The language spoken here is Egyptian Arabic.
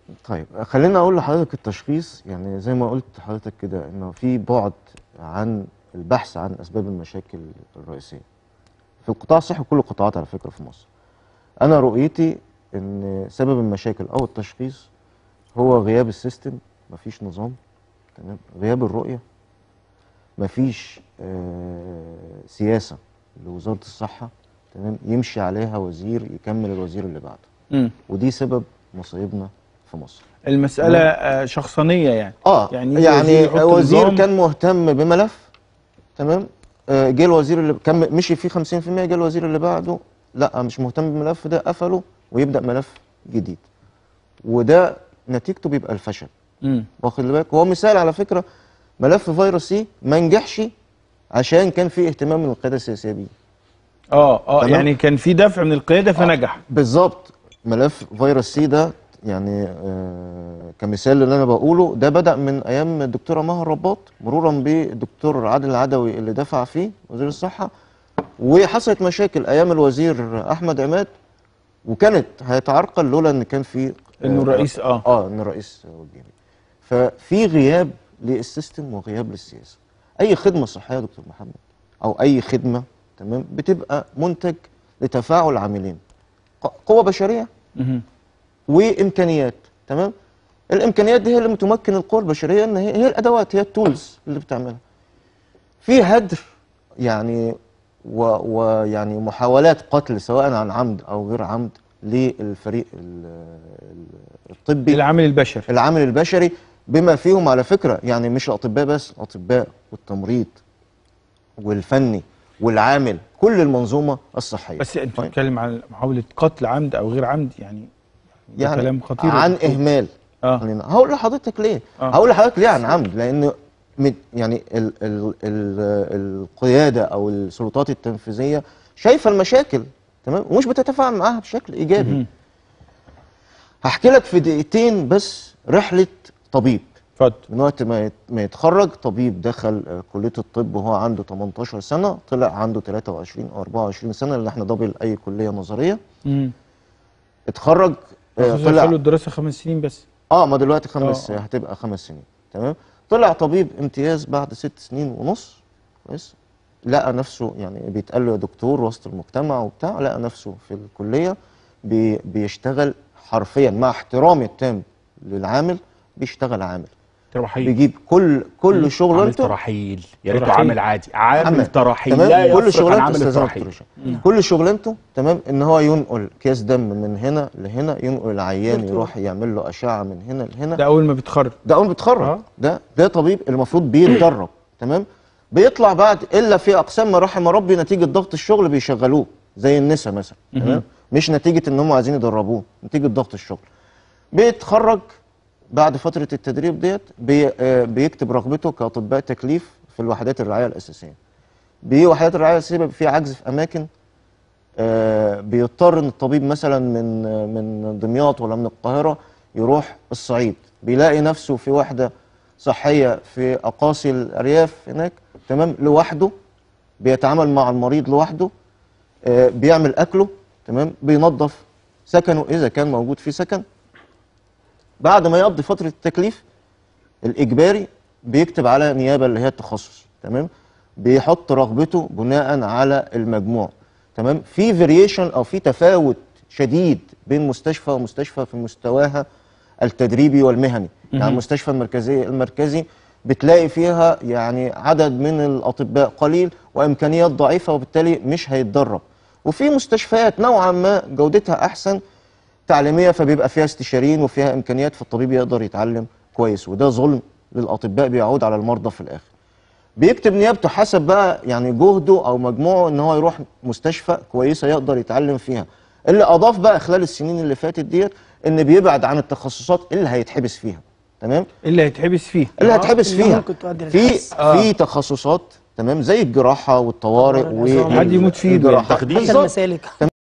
طيب خليني اقول لحضرتك التشخيص يعني زي ما قلت لحضرتك كده انه في بعد عن البحث عن اسباب المشاكل الرئيسيه في القطاع الصحي وكل القطاعات على فكره في مصر انا رؤيتي ان سبب المشاكل او التشخيص هو غياب السيستم مفيش نظام تمام غياب الرؤيه مفيش آه سياسه لوزاره الصحه تمام يمشي عليها وزير يكمل الوزير اللي بعده مم. ودي سبب مصايبنا في مصر المساله آه شخصانيه يعني اه يعني يعني, يجي يعني يحط وزير نظام. كان مهتم بملف تمام آه جه الوزير اللي كان مشي فيه 50% جه الوزير اللي بعده لا مش مهتم بالملف ده قفله ويبدا ملف جديد وده نتيجته بيبقى الفشل مم. واخد بالك هو مثال على فكره ملف فيروس سي ما نجحش عشان كان في اهتمام من القياده السياسيه بيه اه اه تمام. يعني كان في دفع من القياده فنجح بالظبط ملف فيروس سي ده يعني آه كمثال اللي انا بقوله ده بدا من ايام الدكتوره مها رباط مرورا بالدكتور عادل العدوي اللي دفع فيه وزير الصحه وحصلت مشاكل ايام الوزير احمد عماد وكانت هيتعرقل لولا ان كان في انه الرئيس اه اه ان الرئيس وجهني ففي غياب للسيستم وغياب للسياسه اي خدمه صحيه يا دكتور محمد او اي خدمه تمام بتبقى منتج لتفاعل عاملين ق- قوه بشريه مهم. وامكانيات تمام الامكانيات دي هي اللي بتمكن القوى البشريه ان هي, هي الادوات هي التولز اللي بتعملها في هدر يعني و- ويعني محاولات قتل سواء عن عمد او غير عمد للفريق ال- ال- الطبي العامل البشري العامل البشري بما فيهم على فكره يعني مش الاطباء بس الاطباء والتمريض والفني والعامل كل المنظومه الصحيه بس انت طيب. بتتكلم عن محاوله قتل عمد او غير عمد يعني ده يعني كلام خطير عن وخطير. اهمال اه خلينا هقول لحضرتك ليه آه. هقول لحضرتك ليه عن عمد لان مد- يعني ال ال ال القياده او السلطات التنفيذيه شايفه المشاكل تمام ومش بتتفاعل معاها بشكل ايجابي مهم. هحكي لك في دقيقتين بس رحله طبيب اتفضل من وقت ما يت- ما يتخرج طبيب دخل آه، كليه الطب وهو عنده 18 سنه طلع عنده 23 او 24 سنه اللي احنا دبل اي كليه نظريه امم اتخرج آه، طلع الدراسه خمس سنين بس اه ما دلوقتي خمس آه، آه. هتبقى خمس سنين تمام طلع طبيب امتياز بعد ست سنين ونص كويس لقى نفسه يعني بيتقال له يا دكتور وسط المجتمع وبتاع لقى نفسه في الكليه بي بيشتغل حرفيا مع احترامي التام للعامل بيشتغل عامل ترحيل بيجيب كل كل عامل شغلانته ترحيل يا ريته ترحيل. عامل عادي عامل ترحيل تمام لا كل يفرق عن شغلانته عامل استاذ الترحيل دكتور هشام. كل شغلانته تمام ان هو ينقل كيس دم من هنا لهنا ينقل العيان يروح يعمل له اشعه من هنا لهنا ده اول ما بيتخرج ده اول بيتخرج آه. ده ده طبيب المفروض بيتدرب تمام بيطلع بعد الا في اقسام ما رحم ربي نتيجه ضغط الشغل بيشغلوه زي النسا مثلا تمام مش نتيجه ان هم عايزين يدربوه نتيجه ضغط الشغل بيتخرج بعد فتره التدريب ديت بي آه، بيكتب رغبته كاطباء تكليف في الوحدات الرعايه الاساسيه بوحدات الرعايه الاساسيه بيبقى في عجز في اماكن آه، بيضطر ان الطبيب مثلا من آه، من دمياط ولا من القاهره يروح الصعيد بيلاقي نفسه في وحده صحيه في اقاصي الارياف هناك تمام لوحده بيتعامل مع المريض لوحده آه، بيعمل اكله تمام بينظف سكنه اذا كان موجود في سكن بعد ما يقضي فتره التكليف الاجباري بيكتب على نيابه اللي هي التخصص تمام بيحط رغبته بناء على المجموع تمام في فاريشن او في تفاوت شديد بين مستشفى ومستشفى في مستواها التدريبي والمهني يعني المستشفى المركزيه المركزي بتلاقي فيها يعني عدد من الاطباء قليل وامكانيات ضعيفه وبالتالي مش هيتدرب وفي مستشفيات نوعا ما جودتها احسن تعليميه فبيبقى فيها استشاريين وفيها امكانيات فالطبيب يقدر يتعلم كويس وده ظلم للاطباء بيعود على المرضى في الاخر بيكتب نيابته حسب بقى يعني جهده او مجموعه ان هو يروح مستشفى كويسه يقدر يتعلم فيها اللي اضاف بقى خلال السنين اللي فاتت ديت ان بيبعد عن التخصصات اللي هيتحبس فيها تمام اللي هيتحبس فيه اللي هيتحبس اللي فيها ممكن تؤدي في للحبس. في تخصصات تمام زي الجراحه والطوارئ طوارئ العظام. حد يموت فيه والجراحة. بالتخدير. حتى بالظبط. المسالك